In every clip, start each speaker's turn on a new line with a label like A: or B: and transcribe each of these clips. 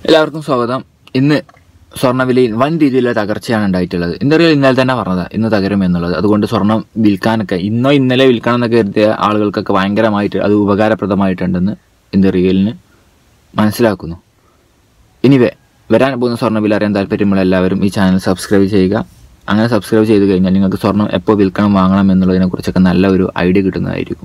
A: എല്ലാവർക്കും സ്വാഗതം ഇന്ന് സ്വർണ്ണവിലയിൽ വൻ രീതിയിലുള്ള തകർച്ചയാണ് ഉണ്ടായിട്ടുള്ളത് ഇന്ത്യയിൽ ഇന്നലെ തന്നെ പറഞ്ഞത് ഇന്ന് തകരും എന്നുള്ളത് അതുകൊണ്ട് സ്വർണം വിൽക്കാനൊക്കെ ഇന്നോ ഇന്നലെ വിൽക്കണം എന്നൊക്കെ കരുതിയ ആളുകൾക്കൊക്കെ ഭയങ്കരമായിട്ട് അത് ഉപകാരപ്രദമായിട്ടുണ്ടെന്ന് ഇന്ത്യറിയലിന് മനസ്സിലാക്കുന്നു ഇനി വേ- വരാൻ പോകുന്ന സ്വർണ്ണവില അറിയാൻ താല്പര്യമുള്ള എല്ലാവരും ഈ ചാനൽ സബ്സ്ക്രൈബ് ചെയ്യുക അങ്ങനെ സബ്സ്ക്രൈബ് ചെയ്ത് കഴിഞ്ഞാൽ നിങ്ങൾക്ക് സ്വർണം എപ്പോൾ വിൽക്കണം വാങ്ങണം എന്നുള്ളതിനെ കുറിച്ചൊക്കെ നല്ല ഒരു ഐഡിയ കിട്ടുന്നതായിരിക്കും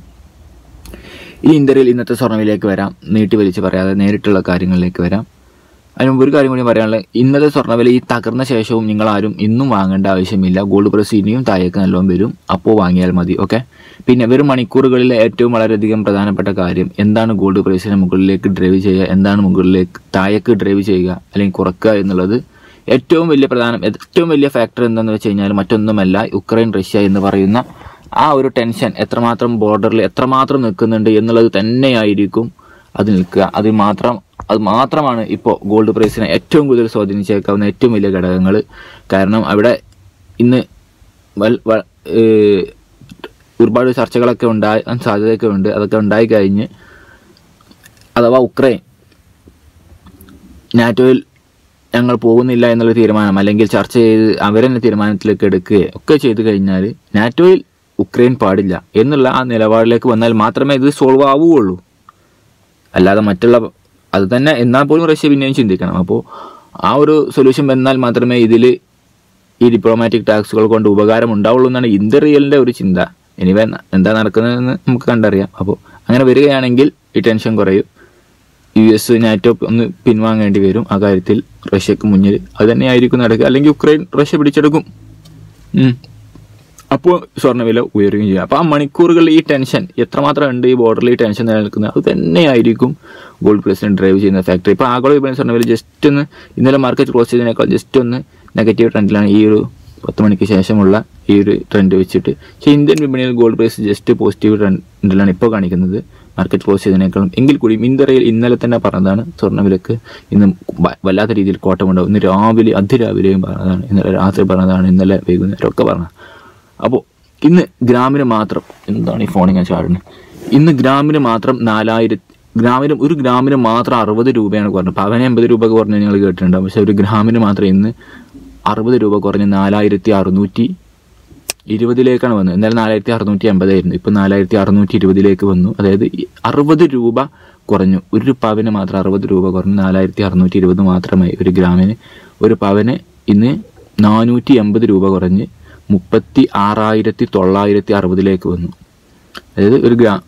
A: ഈ ഇന്ത്യയിൽ ഇന്നത്തെ സ്വർണ്ണവിലേക്ക് വരാം നീട്ടി വലിച്ച് പറയാതെ നേരിട്ടുള്ള കാര്യങ്ങളിലേക്ക് വരാം അതിന് മുമ്പ് ഒരു കാര്യം കൂടി പറയാനുള്ളത് ഇന്നത്തെ സ്വർണ്ണവില ഈ തകർന്ന ശേഷവും നിങ്ങൾ ആരും ഇന്നും വാങ്ങേണ്ട ആവശ്യമില്ല ഗോൾഡ് പ്രൈസ് ഇനിയും താഴേക്ക് നല്ലോണം വരും അപ്പോൾ വാങ്ങിയാൽ മതി ഓക്കെ പിന്നെ വെറും മണിക്കൂറുകളിലെ ഏറ്റവും വളരെയധികം പ്രധാനപ്പെട്ട കാര്യം എന്താണ് ഗോൾഡ് പ്രൈസിനെ മുകളിലേക്ക് ഡ്രൈവ് ചെയ്യുക എന്താണ് മുകളിലേക്ക് താഴേക്ക് ഡ്രൈവ് ചെയ്യുക അല്ലെങ്കിൽ കുറക്കുക എന്നുള്ളത് ഏറ്റവും വലിയ പ്രധാനം ഏറ്റവും വലിയ ഫാക്ടർ എന്താണെന്ന് വെച്ച് കഴിഞ്ഞാൽ മറ്റൊന്നുമല്ല യുക്രൈൻ റഷ്യ എന്ന് പറയുന്ന ആ ഒരു ടെൻഷൻ എത്രമാത്രം ബോർഡറിൽ എത്രമാത്രം നിൽക്കുന്നുണ്ട് എന്നുള്ളത് തന്നെയായിരിക്കും അത് നിൽക്കുക അത് മാത്രം അത് മാത്രമാണ് ഇപ്പോൾ ഗോൾഡ് പ്രൈസിനെ ഏറ്റവും കൂടുതൽ സ്വാധീനിച്ചേക്കാവുന്ന ഏറ്റവും വലിയ ഘടകങ്ങൾ കാരണം അവിടെ ഇന്ന് വൽ വ- ഏഹ് ഒരുപാട് ചർച്ചകളൊക്കെ ഉണ്ടാകാൻ സാധ്യതയൊക്കെ ഉണ്ട് അതൊക്കെ ഉണ്ടായി കഴിഞ്ഞ് അഥവാ ഉക്രൈൻ നാറ്റോയിൽ ഞങ്ങൾ പോകുന്നില്ല എന്നുള്ള തീരുമാനം അല്ലെങ്കിൽ ചർച്ച ചെയ്ത് അവരെന്നെ തീരുമാനത്തിലേക്ക് എടുക്കുകയോ ഒക്കെ ചെയ്തു കഴിഞ്ഞാൽ നാറ്റോയിൽ ഉക്രൈൻ പാടില്ല എന്നുള്ള ആ നിലപാടിലേക്ക് വന്നാൽ മാത്രമേ ഇത് സോൾവ് ആവുകയുള്ളൂ അല്ലാതെ മറ്റുള്ള അത് തന്നെ എന്നാൽ പോലും റഷ്യ പിന്നെയും ചിന്തിക്കണം അപ്പോൾ ആ ഒരു സൊല്യൂഷൻ വന്നാൽ മാത്രമേ ഇതിൽ ഈ ഡിപ്ലോമാറ്റിക് ടാക്സുകൾ കൊണ്ട് ഉപകാരം ഉണ്ടാവുള്ളൂ എന്നാണ് ഇന്ത്യ റിയലിൻ്റെ ഒരു ചിന്ത എനിവേ എന്താ നടക്കുന്നതെന്ന് നമുക്ക് കണ്ടറിയാം അപ്പോൾ അങ്ങനെ വരികയാണെങ്കിൽ ഈ ടെൻഷൻ കുറയും യു എസ് നാറ്റോ ഒന്ന് പിൻവാങ്ങേണ്ടി വരും ആ കാര്യത്തിൽ റഷ്യക്ക് മുന്നിൽ അത് തന്നെയായിരിക്കും നടക്കുക അല്ലെങ്കിൽ ഉക്രൈൻ റഷ്യ പിടിച്ചെടുക്കും ഉം. അപ്പോൾ സ്വർണ്ണവില ഉയരുകയും ചെയ്യും അപ്പോൾ ആ മണിക്കൂറുകളിൽ ഈ ടെൻഷൻ എത്രമാത്രം ഉണ്ട് ഈ ബോർഡറിൽ ഈ ടെൻഷൻ നിലനിൽക്കുന്നത് അത് തന്നെയായിരിക്കും ഗോൾഡ് പ്രൈസിനെ ഡ്രൈവ് ചെയ്യുന്ന ഫാക്ടറി ഇപ്പോൾ ആഗോള വിപണി സ്വർണ്ണവില ജസ്റ്റ് ഒന്ന് ഇന്നലെ മാർക്കറ്റ് ക്ലോസ് ചെയ്തതിനേക്കാൾ ജസ്റ്റ് ഒന്ന് നെഗറ്റീവ് ട്രെൻഡിലാണ് ഈ ഒരു പത്ത് മണിക്ക് ശേഷമുള്ള ഈ ഒരു ട്രെൻഡ് വെച്ചിട്ട് പക്ഷേ ഇന്ത്യൻ വിപണിയിൽ ഗോൾഡ് പ്രൈസ് ജസ്റ്റ് പോസിറ്റീവ് ട്രെൻഡിലാണ് ഇപ്പോൾ കാണിക്കുന്നത് മാർക്കറ്റ് ക്ലോസ് ചെയ്തതിനേക്കാളും എങ്കിൽ കൂടിയും ഇന്ത്യയിൽ ഇന്നലെ തന്നെ പറഞ്ഞതാണ് സ്വർണ്ണവിലക്ക് ഇന്ന് വ- വല്ലാത്ത രീതിയിൽ കോട്ടമുണ്ടാവും ഇന്ന് രാവിലെ അതിരാവിലെയും പറഞ്ഞതാണ് ഇന്നലെ രാത്രി പറഞ്ഞതാണ് ഇന്നലെ വൈകുന്നേരം ഒക്കെ പറഞ്ഞത് അപ്പോൾ ഇന്ന് ഗ്രാമിന് മാത്രം എന്താണ് ഈ ഫോൺ ഇങ്ങനെ ചാടുന്നത് ഇന്ന് ഗ്രാമിന് മാത്രം നാലായിരത്തി ഗ്രാമിന് ഒരു ഗ്രാമിന് മാത്രം അറുപത് രൂപയാണ് കുറഞ്ഞത് പവന് എൺപത് രൂപ കുറഞ്ഞ് നിങ്ങൾ കേട്ടിട്ടുണ്ടാവും പക്ഷേ ഒരു ഗ്രാമിന് മാത്രം ഇന്ന് അറുപത് രൂപ കുറഞ്ഞ് നാലായിരത്തി അറുന്നൂറ്റി ഇരുപതിലേക്കാണ് വന്നത് ഇന്നലെ നാലായിരത്തി അറുന്നൂറ്റി എൺപതായിരുന്നു ഇപ്പം നാലായിരത്തി അറുന്നൂറ്റി ഇരുപതിലേക്ക് വന്നു അതായത് ഈ അറുപത് രൂപ കുറഞ്ഞു ഒരു പവന് മാത്രം അറുപത് രൂപ കുറഞ്ഞു നാലായിരത്തി അറുന്നൂറ്റി ഇരുപത് മാത്രമായി ഒരു ഗ്രാമിന് ഒരു പവന് ഇന്ന് നാനൂറ്റി എൺപത് രൂപ കുറഞ്ഞ് മുപ്പത്തി ആറായിരത്തി തൊള്ളായിരത്തി അറുപതിലേക്ക് വന്നു അതായത് ഒരു ഗ്രാ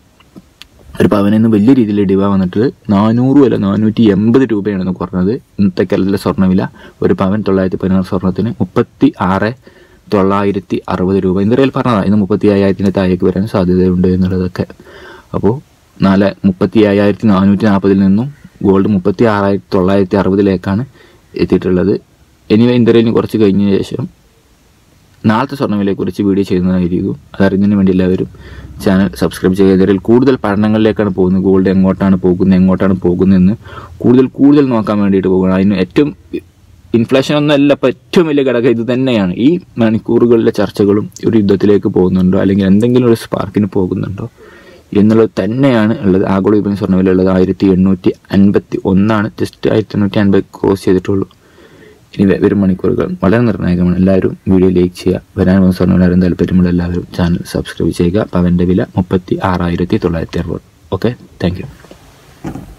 A: ഒരു പവനിൽ നിന്ന് വലിയ രീതിയിൽ ഇടിവ വന്നിട്ട് നാനൂറ് അല്ല നാനൂറ്റി എൺപത് രൂപയാണ് ഇന്ന് കുറഞ്ഞത് ഇന്നത്തെ കേരളത്തിലെ സ്വർണ്ണവില ഒരു പവൻ തൊള്ളായിരത്തി പതിനാറ് സ്വർണ്ണത്തിന് മുപ്പത്തി ആറ് തൊള്ളായിരത്തി അറുപത് രൂപ ഇന്ത്യയിൽ പറഞ്ഞതാണ് ഇന്ന് മുപ്പത്തി അയ്യായിരത്തിൻ്റെ താഴേക്ക് വരാൻ സാധ്യതയുണ്ട് എന്നുള്ളതൊക്കെ അപ്പോൾ നാല് മുപ്പത്തി അയ്യായിരത്തി നാനൂറ്റി നാൽപ്പതിൽ നിന്നും ഗോൾഡ് മുപ്പത്തി ആറായിരത്തി തൊള്ളായിരത്തി അറുപതിലേക്കാണ് എത്തിയിട്ടുള്ളത് എനിവേ ഇന്ത്യയിൽ കുറച്ച് കഴിഞ്ഞ ശേഷം നാളത്തെ സ്വർണ്ണവിലയെക്കുറിച്ച് വീഡിയോ ചെയ്യുന്നതായിരിക്കും അതറിഞ്ഞതിന് വേണ്ടി എല്ലാവരും ചാനൽ സബ്സ്ക്രൈബ് ചെയ്തതിൽ കൂടുതൽ പഠനങ്ങളിലേക്കാണ് പോകുന്നത് ഗോൾഡ് എങ്ങോട്ടാണ് പോകുന്നത് എങ്ങോട്ടാണ് പോകുന്നതെന്ന് കൂടുതൽ കൂടുതൽ നോക്കാൻ വേണ്ടിയിട്ട് പോകുന്നത് അതിന് ഏറ്റവും ഇൻഫ്ലേഷൻ ഒന്നല്ല ഇപ്പോൾ ഏറ്റവും വലിയ ഘടകം ഇത് തന്നെയാണ് ഈ മണിക്കൂറുകളിലെ ചർച്ചകളും ഒരു യുദ്ധത്തിലേക്ക് പോകുന്നുണ്ടോ അല്ലെങ്കിൽ എന്തെങ്കിലും ഒരു സ്പാർക്കിന് പോകുന്നുണ്ടോ എന്നുള്ളത് തന്നെയാണ് ഉള്ളത് ആഗോള വിപണി സ്വർണ്ണവില ഉള്ളത് ആയിരത്തി എണ്ണൂറ്റി അൻപത്തി ഒന്നാണ് ജസ്റ്റ് ആയിരത്തി എണ്ണൂറ്റി അൻപത് ക്രോസ് ചെയ്തിട്ടുള്ളൂ ഇനി വ- വരും മണിക്കൂറുകൾ വളരെ നിർണായകമാണ് എല്ലാവരും വീഡിയോ ലൈക്ക് ചെയ്യുക വരാൻ പോകുന്ന സ്വർണ്ണം വരാൻ താല്പര്യമുള്ള എല്ലാവരും ചാനൽ സബ്സ്ക്രൈബ് ചെയ്യുക പവൻ്റെ വില മുപ്പത്തി ആറായിരത്തി തൊള്ളായിരത്തി അറുപത് ഓക്കെ താങ്ക് യു